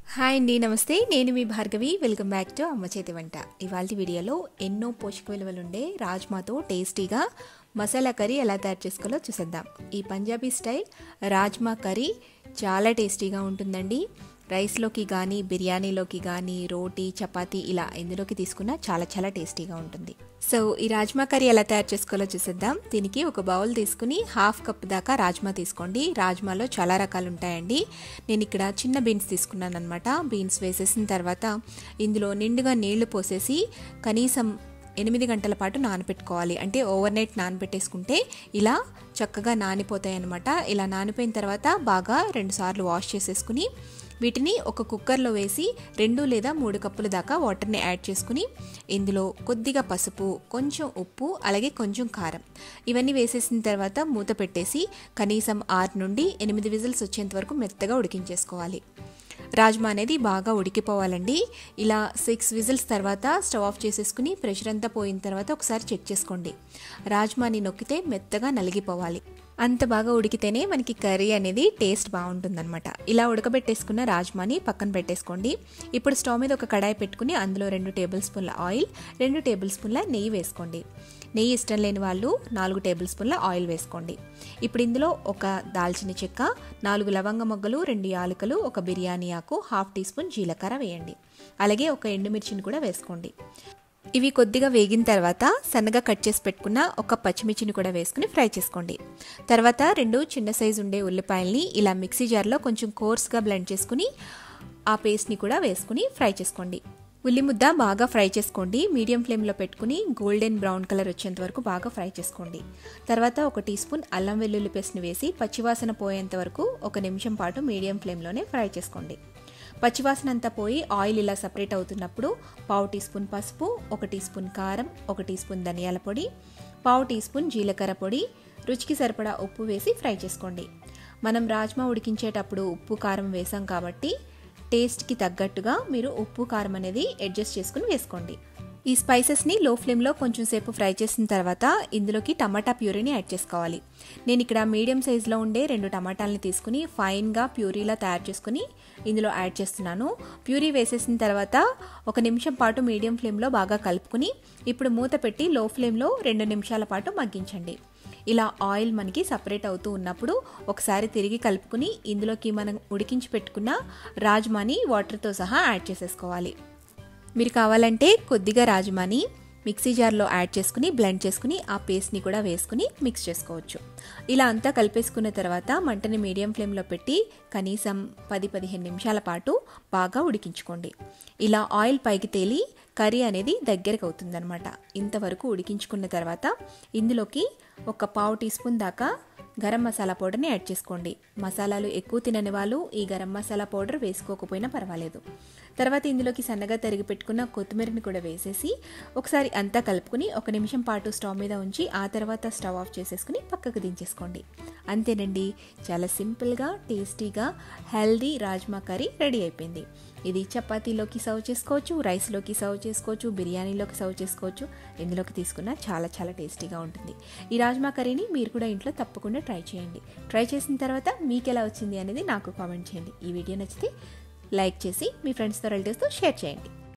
hi అండి నమస్తే నేను మీ భార్గవి వెల్కమ్ బ్యాక్ టు అమ్మ చేతి వంట ఇవాళ వీడియోలో ఎన్నో పోషక విలువలు ఉండే రాజ్మాతో టేస్టీగా మసాలా కర్రీ ఎలా తయారు చేసుకోవాలో చూసేద్దాం ఈ పంజాబీ స్టైల్ రాజ్మా కర్రీ చాలా టేస్టీగా ఉంటుందండి రైస్లోకి కానీ బిర్యానీలోకి కానీ రోటీ చపాతీ ఇలా ఎందులోకి తీసుకున్నా చాలా చాలా టేస్టీగా ఉంటుంది సో ఈ రాజ్మా కర్రీ ఎలా తయారు చేసుకోవాలో చూసేద్దాం దీనికి ఒక బౌల్ తీసుకుని హాఫ్ కప్ దాకా రాజ్మా తీసుకోండి రాజ్మాలో చాలా రకాలు ఉంటాయండి నేను ఇక్కడ చిన్న బీన్స్ తీసుకున్నాను అనమాట బీన్స్ వేసేసిన తర్వాత ఇందులో నిండుగా నీళ్లు పోసేసి కనీసం ఎనిమిది గంటల పాటు నానబెట్టుకోవాలి అంటే ఓవర్ నైట్ నానబెట్టేసుకుంటే ఇలా చక్కగా నానిపోతాయి అనమాట ఇలా నానిపోయిన తర్వాత బాగా రెండుసార్లు వాష్ చేసేసుకుని వీటిని ఒక కుక్కర్లో వేసి రెండు లేదా మూడు కప్పుల దాకా వాటర్ని యాడ్ చేసుకుని ఇందులో కొద్దిగా పసుపు కొంచెం ఉప్పు అలాగే కొంచెం కారం ఇవన్నీ వేసేసిన తర్వాత మూత పెట్టేసి కనీసం ఆరు నుండి ఎనిమిది విజిల్స్ వచ్చేంత వరకు మెత్తగా ఉడికించేసుకోవాలి రాజ్మా అనేది బాగా ఉడికిపోవాలండి ఇలా సిక్స్ విజిల్స్ తర్వాత స్టవ్ ఆఫ్ చేసేసుకుని ప్రెషర్ అంతా పోయిన తర్వాత ఒకసారి చెక్ చేసుకోండి రాజ్మాని నొక్కితే మెత్తగా నలిగిపోవాలి అంత బాగా ఉడికితేనే మనకి కర్రీ అనేది టేస్ట్ బాగుంటుందన్నమాట ఇలా ఉడకబెట్టేసుకున్న రాజ్మాని పక్కన పెట్టేసుకోండి ఇప్పుడు స్టవ్ మీద ఒక కడాయి పెట్టుకుని అందులో రెండు టేబుల్ స్పూన్ల ఆయిల్ రెండు టేబుల్ స్పూన్ల నెయ్యి వేసుకోండి నెయ్యి ఇష్టం లేని వాళ్ళు నాలుగు టేబుల్ స్పూన్ల ఆయిల్ వేసుకోండి ఇప్పుడు ఇందులో ఒక దాల్చిన చెక్క నాలుగు లవంగ మొగ్గలు రెండు యాలకులు ఒక బిర్యానీ ఆకు హాఫ్ టీ స్పూన్ జీలకర్ర వేయండి అలాగే ఒక ఎండుమిర్చిని కూడా వేసుకోండి ఇవి కొద్దిగా వేగిన తర్వాత సన్నగా కట్ చేసి పెట్టుకున్న ఒక పచ్చిమిర్చిని కూడా వేసుకుని ఫ్రై చేసుకోండి తర్వాత రెండు చిన్న సైజు ఉండే ఉల్లిపాయల్ని ఇలా మిక్సీ జార్లో కొంచెం కోర్స్గా బ్లెండ్ చేసుకుని ఆ పేస్ట్ని కూడా వేసుకుని ఫ్రై చేసుకోండి ఉల్లి ముద్ద బాగా ఫ్రై చేసుకోండి మీడియం ఫ్లేమ్లో పెట్టుకుని గోల్డెన్ బ్రౌన్ కలర్ వచ్చేంత వరకు బాగా ఫ్రై చేసుకోండి తర్వాత ఒక టీ స్పూన్ అల్లం వెల్లుల్లి పేస్ట్ని వేసి పచ్చివాసన పోయేంత వరకు ఒక నిమిషం పాటు మీడియం ఫ్లేమ్లోనే ఫ్రై చేసుకోండి పచ్చివాసన అంతా పోయి ఆయిల్ ఇలా సపరేట్ అవుతున్నప్పుడు పావు టీ స్పూన్ పసుపు ఒక టీ స్పూన్ కారం ఒక టీ స్పూన్ ధనియాల పొడి పావు టీ స్పూన్ జీలకర్ర పొడి రుచికి సరిపడా ఉప్పు వేసి ఫ్రై చేసుకోండి మనం రాజ్మా ఉడికించేటప్పుడు ఉప్పు కారం వేసాం కాబట్టి టేస్ట్కి తగ్గట్టుగా మీరు ఉప్పు కారం అనేది అడ్జస్ట్ చేసుకుని వేసుకోండి ఈ స్పైసెస్ని లో ఫ్లేమ్లో కొంచెం సేపు ఫ్రై చేసిన తర్వాత ఇందులోకి టమాటా ప్యూరీని యాడ్ చేసుకోవాలి నేను ఇక్కడ మీడియం సైజులో ఉండే రెండు టమాటాలని తీసుకుని ఫైన్గా ప్యూరీలా తయారు చేసుకుని ఇందులో యాడ్ చేస్తున్నాను ప్యూరీ వేసేసిన తర్వాత ఒక నిమిషం పాటు మీడియం ఫ్లేమ్లో బాగా కలుపుకుని ఇప్పుడు మూత పెట్టి లో ఫ్లేమ్లో రెండు నిమిషాల పాటు మగ్గించండి ఇలా ఆయిల్ మనకి సపరేట్ అవుతూ ఉన్నప్పుడు ఒకసారి తిరిగి కలుపుకుని ఇందులోకి మనం ఉడికించి పెట్టుకున్న రాజ్మాని వాటర్తో సహా యాడ్ చేసేసుకోవాలి మీరు కావాలంటే కొద్దిగా రాజ్మాని మిక్సీ జార్లో యాడ్ చేసుకుని బ్లెండ్ చేసుకుని ఆ పేస్ట్ని కూడా వేసుకుని మిక్స్ చేసుకోవచ్చు ఇలా అంతా కలిపేసుకున్న తర్వాత మంటని మీడియం ఫ్లేమ్లో పెట్టి కనీసం పది పదిహేను నిమిషాల పాటు బాగా ఉడికించుకోండి ఇలా ఆయిల్ పైకి తేలి కర్రీ అనేది దగ్గరకు అవుతుందన్నమాట ఇంతవరకు ఉడికించుకున్న తర్వాత ఇందులోకి ఒక పావు టీ స్పూన్ దాకా గరం మసాలా పౌడర్ని యాడ్ చేసుకోండి మసాలాలు ఎక్కువ తినని వాళ్ళు ఈ గరం మసాలా పౌడర్ వేసుకోకపోయినా పర్వాలేదు తర్వాత ఇందులోకి సన్నగా తరిగి పెట్టుకున్న కొత్తిమీరని కూడా వేసేసి ఒకసారి అంతా కలుపుకుని ఒక నిమిషం పాటు స్టవ్ మీద ఉంచి ఆ తర్వాత స్టవ్ ఆఫ్ చేసేసుకుని పక్కకు దించేసుకోండి అంతేనండి చాలా సింపుల్గా టేస్టీగా హెల్దీ రాజ్మా కర్రీ రెడీ అయిపోయింది ఇది చపాతీలోకి సర్వ్ చేసుకోవచ్చు రైస్లోకి సర్వ్ చేసుకోవచ్చు బిర్యానీలోకి సర్వ్ చేసుకోవచ్చు ఇందులోకి తీసుకున్న చాలా చాలా టేస్టీగా ఉంటుంది ఈ రాజ్మా కర్రీని మీరు కూడా ఇంట్లో తప్పకుండా ట్రై చేయండి ట్రై చేసిన తర్వాత మీకు ఎలా వచ్చింది అనేది నాకు కామెంట్ చేయండి ఈ వీడియో నచ్చితే లైక్ చేసి మీ ఫ్రెండ్స్తో రిలేటివ్స్తో షేర్ చేయండి